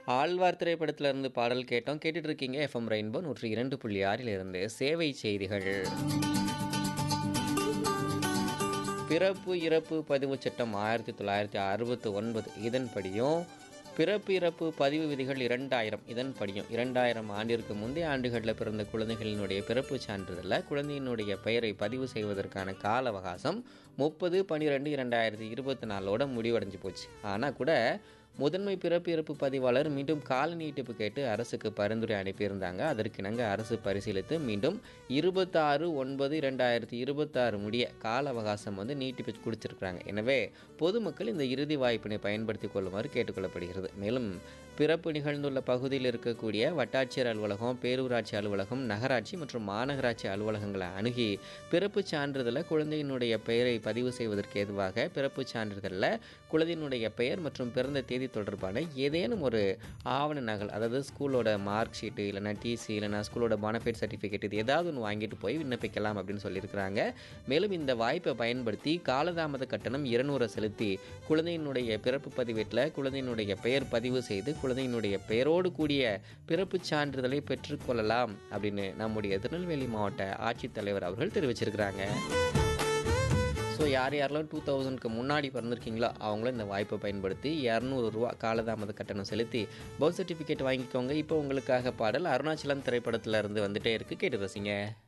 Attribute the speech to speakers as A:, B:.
A: ஆழ்வார் திரைப்படத்துல இருந்து பாடல் கேட்டோம் கேட்டுட்டு இருக்கீங்க எஃப்எம் ரெயின்போ நூற்றி இரண்டு புள்ளி ஆறில் இருந்து சேவை செய்திகள் பிறப்பு இறப்பு பதிவு சட்டம் ஆயிரத்தி தொள்ளாயிரத்தி அறுபத்தி ஒன்பது இதன்படியும் பிறப்பு இறப்பு பதிவு விதிகள் இரண்டாயிரம் இதன்படியும் இரண்டாயிரம் ஆண்டிற்கு முந்தைய ஆண்டுகளில் பிறந்த குழந்தைகளினுடைய பிறப்பு சான்றிதழில் குழந்தையினுடைய பெயரை பதிவு செய்வதற்கான கால அவகாசம் முப்பது பன்னிரெண்டு இரண்டாயிரத்தி இருபத்தி நாலோட முடிவடைஞ்சு போச்சு ஆனால் கூட முதன்மை பிறப்பு இறப்பு பதிவாளர் மீண்டும் கால நீட்டிப்பு கேட்டு அரசுக்கு பரிந்துரை அனுப்பியிருந்தாங்க அதற்கிணங்க அரசு பரிசீலித்து மீண்டும் இருபத்தாறு ஒன்பது இரண்டாயிரத்தி இருபத்தாறு முடிய கால அவகாசம் வந்து நீட்டிப்பு கொடுத்துருக்குறாங்க எனவே பொதுமக்கள் இந்த இறுதி வாய்ப்பினை பயன்படுத்தி கொள்ளுமாறு கேட்டுக்கொள்ளப்படுகிறது மேலும் பிறப்பு நிகழ்ந்துள்ள பகுதியில் இருக்கக்கூடிய வட்டாட்சியர் அலுவலகம் பேரூராட்சி அலுவலகம் நகராட்சி மற்றும் மாநகராட்சி அலுவலகங்களை அணுகி பிறப்பு சான்றிதழை குழந்தையினுடைய பெயரை பதிவு செய்வதற்கு ஏதுவாக பிறப்பு சான்றிதழில் குழந்தையினுடைய பெயர் மற்றும் பிறந்த தேதி தொடர்பான ஏதேனும் ஒரு ஆவண நகல் அதாவது ஸ்கூலோட மார்க் ஷீட்டு இல்லைனா டிசி இல்லைனா ஸ்கூலோட பானஃபைட் சர்டிஃபிகேட் இது ஏதாவது ஒன்று வாங்கிட்டு போய் விண்ணப்பிக்கலாம் அப்படின்னு சொல்லியிருக்கிறாங்க மேலும் இந்த வாய்ப்பை பயன்படுத்தி காலதாமத கட்டணம் இருநூறை செலுத்தி குழந்தையினுடைய பிறப்பு பதிவேட்டில் குழந்தையினுடைய பெயர் பதிவு செய்து குழந்தையினுடைய பெயரோடு கூடிய பிறப்புச் சான்றிதழை பெற்றுக்கொள்ளலாம் அப்படின்னு நம்முடைய திருநெல்வேலி மாவட்ட ஆட்சித்தலைவர் அவர்கள் தெரிவிச்சிருக்கிறாங்க ஸோ யார் யாரெல்லாம் டூ தௌசண்ட்க்கு முன்னாடி பிறந்திருக்கீங்களோ அவங்களும் இந்த வாய்ப்பை பயன்படுத்தி இரநூறு ரூபா காலதாமத கட்டணம் செலுத்தி பர்த் சர்டிஃபிகேட் வாங்கிக்கோங்க இப்போ உங்களுக்காக பாடல் அருணாச்சலம் திரைப்படத்தில் இருந்து வந்துட்டே இருக்கு கேட்டு ரசிங்க